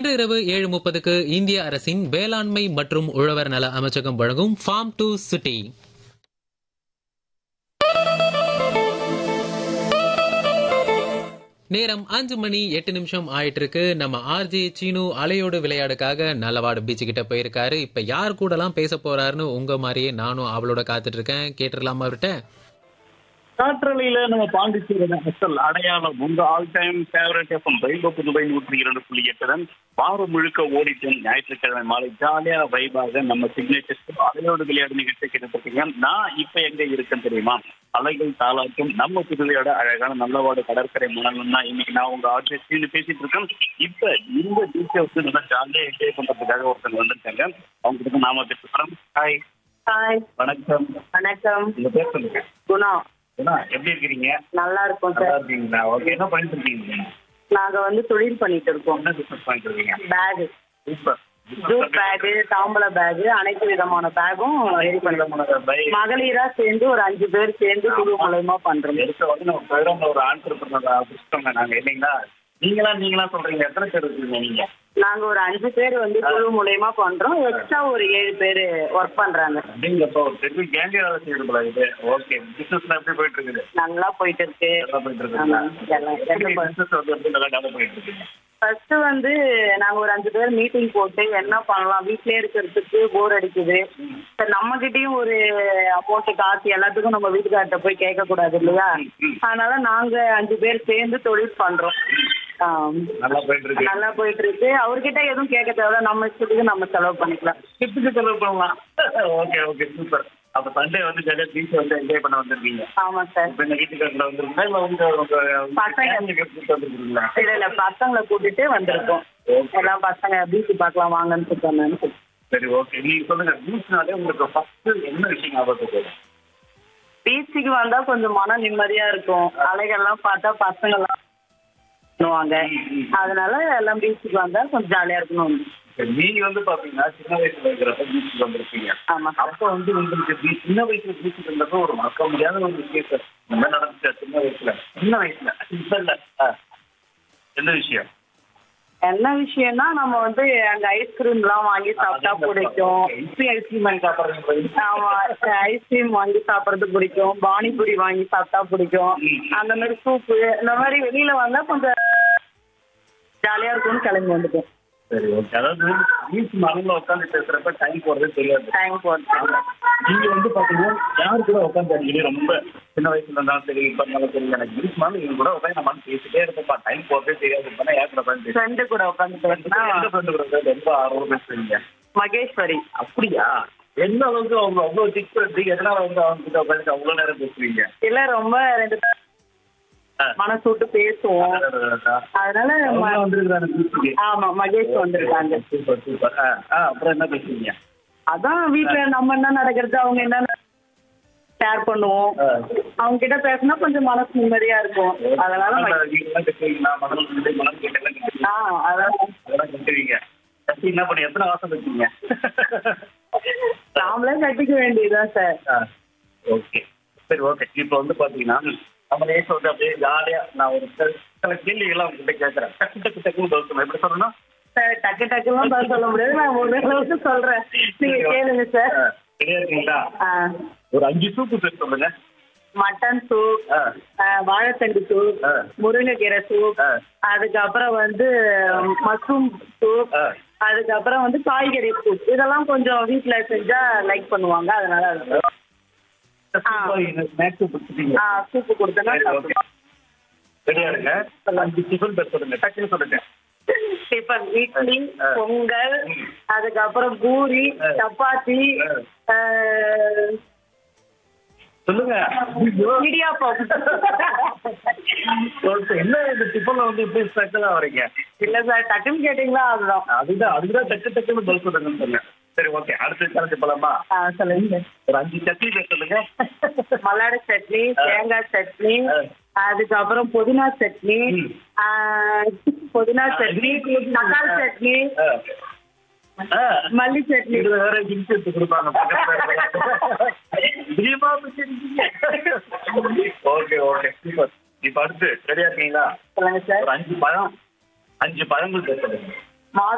இன்று இரவு ஏழு முப்பதுக்கு இந்திய அரசின் வேளாண்மை மற்றும் உழவர் நல அமைச்சகம் வழங்கும் ஃபார்ம் டு சிட்டி நேரம் அஞ்சு மணி எட்டு நிமிஷம் ஆயிட்டு இருக்கு நம்ம ஆர்ஜே சீனு அலையோடு விளையாடுக்காக நல்லவாடு பீச் கிட்ட போயிருக்காரு இப்ப யார் கூடலாம் பேச போறாருன்னு உங்க மாதிரியே நானும் அவளோட காத்துட்டு இருக்கேன் கேட்டுடலாமா அவர்கிட்ட காற்றலையில நம்ம பாண்டிச்சேரி அசல் அடையாளம் உங்க all time favourite FM Rainbow Puduvai நூற்றி இரண்டு புள்ளி எட்டு தான் வாரம் முழுக்க ஓடிட்டும் ஞாயிற்றுக்கிழமை மாலை ஜாலியா வைபாக நம்ம சிக்னேச்சர் அலையோடு விளையாடு நிகழ்ச்சி கேட்டுருக்கீங்க நான் இப்ப எங்க இருக்கேன் தெரியுமா அலைகள் தாளாட்டும் நம்ம புதுவையோட அழகான நல்லவாடு கடற்கரை மணல் தான் இன்னைக்கு நான் உங்க ஆர்டிஸ்ட் பேசிட்டு இருக்கேன் இப்ப இந்த பீச்சை வந்து நல்லா ஜாலியா என்ஜாய் பண்றதுக்காக ஒருத்தங்க வந்திருக்காங்க அவங்க கிட்ட நாம பேசுறோம் ஹாய் ஹாய் வணக்கம் வணக்கம் உங்க பேர் சொல்லுங்க குணா அண்ணா, எப்படி இருக்கிறீங்க நல்லா இருக்கோம் நல்லா சார் இருக்கீங்களா ஓகே என்ன பண்ணிட்டு இருக்கீங்க நாங்க வந்து தொழில் பண்ணிட்டு இருக்கோம் என்ன பிசினஸ் பண்ணிட்டு இருக்கீங்க பேக் சூப்பர் ஜூட் பேக் தாம்பல பேக் அனைத்து விதமான பேக்கும் ரெடி பண்றோம் மகளிரா சேர்ந்து ஒரு அஞ்சு பேர் சேர்ந்து குழு மூலயமா பண்றோம் எடுத்த வந்து நம்ம ப்ரோக்ராம்ல ஒரு ஆண்டர்பிரினர் புடிச்சிட்டோங்க நாங்க இல்லைங்களா நீங்களா நீங்களா சொல்றீங்க எத்தனை பேர் இருக்கீங்க நீங்க நாங்க ஒரு அஞ்சு பேர் வந்து குழு மூலயமா பண்றோம் எக்ஸ்ட்ரா ஒரு ஏழு பேர் ஒர்க் பண்றாங்க அப்படிங்கப்போ ஒரு பெரிய கேண்டி வேலை செய்யறது இது ஓகே பிசினஸ்ல எப்படி போயிட்டு இருக்குது நல்லா போயிட்டு இருக்கு நல்லா போயிட்டு ஆமா, இருக்குங்களா எல்லாம் எல்லாம் பிசினஸ் வந்து எப்படி நல்லா டெவலப் பண்ணிட்டு இருக்கீங்க ஃபர்ஸ்ட் வந்து நாங்க ஒரு அஞ்சு பேர் மீட்டிங் போட்டு என்ன பண்ணலாம் வீட்லயே இருக்கிறதுக்கு போர் அடிக்குது சரி நம்ம கிட்டயும் ஒரு அமௌண்ட் காசு எல்லாத்துக்கும் நம்ம வீட்டுக்கார்ட்ட போய் கேட்க கூடாது இல்லையா அதனால நாங்க அஞ்சு பேர் சேர்ந்து தொழில் பண்றோம் ஆம். நல்லா போயிட்டு இருக்கு நல்லா போயிட்டு இருக்கு அவர்கிட்ட எதுவும் கேட்க தேவையில்ல நம்ம இஷ்டத்துக்கு நம்ம செலவு பண்ணிக்கலாம் டிப்ஸுக்கு செலவு பண்ணலாம் ஓகே ஓகே சூப்பர் அப்ப சண்டே வந்து ஜாலியா பீச் வந்து என்ஜாய் பண்ண வந்திருக்கீங்க ஆமா சார் இப்ப இந்த வீட்டுக்காரங்கள வந்திருக்கீங்களா இல்ல உங்க உங்க பசங்க. ஃபேமிலிக்கு கூப்பிட்டு வந்திருக்கீங்களா இல்ல இல்ல பசங்களை கூட்டிட்டு வந்திருக்கோம் எல்லாம் பசங்க பீச் பார்க்கலாம் வாங்கன்னு சொன்னேன்னு சரி ஓகே நீங்க சொல்லுங்க பீச்னாலே உங்களுக்கு ஃபர்ஸ்ட் என்ன விஷயம் ஞாபகத்துக்கு வரும் பீச்சுக்கு வந்தா கொஞ்சம் மன நிம்மதியா இருக்கும் அலைகள்லாம் பார்த்தா பசங்க எல்லாம் பண்ணுவாங்க அதனால எல்லாம் பீச்சுக்கு வந்தா கொஞ்சம் ஜாலியா இருக்கணும் சரி, நீங்க வந்து பாத்தீங்கன்னா சின்ன வயசுல இருக்கிறப்ப பீச்சுக்கு வந்திருப்பீங்க ஆமா அப்ப வந்து உங்களுக்கு beach- சின்ன வயசுல பீச்சுக்கு இருந்தப்ப ஒரு மறக்க முடியாத ஒரு விஷயம் என்ன நடந்துச்சு சின்ன வயசுல சின்ன வயசுல இப்ப இல்ல ஆ. என்ன விஷயம் என்ன விஷயம்னா நம்ம வந்து அங்க ஐஸ்கிரீம் எல்லாம் வாங்கி சாப்பிட்டா பிடிக்கும் இப்ப ஐஸ்கிரீம் வாங்கி சாப்பிடுறீங்க ஆமா ஐஸ்கிரீம் வாங்கி சாப்பிடுறது பிடிக்கும் பானிபூரி வாங்கி சாப்பிட்டா பிடிக்கும் அந்த மாதிரி சூப்பு இந்த மாதிரி வெளியில வந்தா கொஞ்சம் ஜாலியா இருக்கும்னு கிளம்பி வந்துட்டோம் சரி ஓகே அதாவது பீச் மரம்ல உட்காந்து பேசுறப்ப டைம் போறதே தெரியாது டைம் போட்டு நீங்க வந்து பாத்தீங்கன்னா யாரு கூட உட்காந்து அடிக்கடி ரொம்ப சின்ன வயசுல இருந்தாலும் சரி இப்ப இருந்தாலும் சரி எனக்கு பீச் மாதிரி இவங்க கூட உட்காந்து நம்ம பேசிட்டே இருப்போம்ப்பா டைம் போறதே தெரியாது பண்ணா யார் கூட உட்காந்து பேசுறேன் ஃப்ரெண்டு கூட உட்காந்து பேசினா எந்த ஃப்ரெண்டு கூட உட்கார்ந்து ரொம்ப ஆர்வம் பேசுறீங்க மகேஸ்வரி அப்படியா எந்த அளவுக்கு அவங்க அவ்வளவு திக் பண்ணி எதனால வந்து அவங்க கிட்ட உட்காந்து அவ்வளவு நேரம் பேசுறீங்க இல்ல ரொம்ப ரெண்டு பேரும் ஆ. மனசு விட்டு பேசுவோம் அதனால அவங்க ம- வந்திருக்காங்க பீச்சுக்கு ஆமா மகேஷ் வந்திருக்காங்க சூப்பர் சூப்பர் ஆ ஆ, அப்புறம் என்ன பேசுறீங்க அதான் வீட்ல நம்ம என்ன நடக்கிறது அவங்க என்ன ஷேர் பண்ணுவோம் ஆ. அவங்க கிட்ட பேசினா கொஞ்சம் மனசு நிம்மதியா இருக்கும் அதனால ம- வீட்டுலாம் கட்டுவீங்களா மணல் வீடு மணல் கேட்டெல்லாம் கட்டுவீங்க ஆ அதான் அதெல்லாம் கட்டுவீங்க கட்டி என்ன பண்ணி எத்தனை வாசம் வச்சீங்க நாமளே கட்டிக்க வேண்டியதுதான் சார் ஓகே சரி ஓகே இப்போ வந்து பாத்தீங்கன்னா நம்ம நேசம் வந்து அப்படியே ஜாலியா நான் ஒரு சில சில கேள்விகள்லாம் உங்ககிட்ட கேட்கறேன் டக்கு டக்கு டக்குன்னு பதில் சொல்லணும் எப்படி சொல்லணும் சார் டக்கு டக்குலாம் பதில் சொல்ல முடியாது நான் ஒரு அளவுக்கு சொல்றேன் நீங்க கேளுங்க சார் ஆ, சரியா இருக்கீங்களா ஆ, ஒரு அஞ்சு சூப்பு பேர் சொல்லுங்க மட்டன் சூப் ஆ, ஆ, வாழைத்தண்டு சூப் ஆ. முருங்கைக்கீரை சூப் ஆ. அதுக்கப்புறம் வந்து மஷ்ரூம் சூப் ஆ. அதுக்கப்புறம் வந்து காய்கறி சூப் இதெல்லாம் கொஞ்சம் வீட்ல செஞ்சா லைக் பண்ணுவாங்க அதனால அது ஆ. ஸ்நாக்ஸ் பிடிச்சிட்டீங்க ஆ, சூப்பு கொடுத்தனா சரி, ஓகே. ரெடியா இருங்க அஞ்சு டிஃபன் பேர் சொல்லுங்க டக்குன்னு சொல்லுங்க டிஃபன் இட்லி ஆ. பொங்கல் ம். அதுக்கப்புறம் பூரி ஆ. சப்பாத்தி ஆ. ஆ, சொல்லுங்க ஐயோ. இடியாப்பம் சொல்லுங்க. என்ன இந்த டிஃபன்ல வந்து இப்படி ஸ்பெஷலா வரீங்க இல்ல சார் டக்குன்னு கேட்டீங்களா அதுதான் அதுதான் அதுதான் டக்கு டக்குன்னு பதில் சொல்லுங்கன்னு சொன்னேன் சரி ஓகே அடுத்த சேலஞ்சு போலாமா ஆ, சொல்லுங்க ஒரு அஞ்சு சட்னி பேர் சொல்லுங்க மல்லாடு சட்னி ஆ. தேங்காய் சட்னி ஆ. அதுக்கப்புறம் புதினா சட்னி ம். ஆ, புதினா ஆ, சட்னி இது- தக்காளி சட்னி ஆ. ஆ. மல்லி சட்னி இது வேற ஹிண்ட் எடுத்து கொடுப்பாங்க தெரியுமா ஓகே ஓகே சூப்பர் இப்ப அடுத்து ரெடியா இருக்கீங்களா சொல்லுங்க சார் ஒரு அஞ்சு பழம் அஞ்சு பழங்கள் பேர் சொல்லுங்க மாதுளை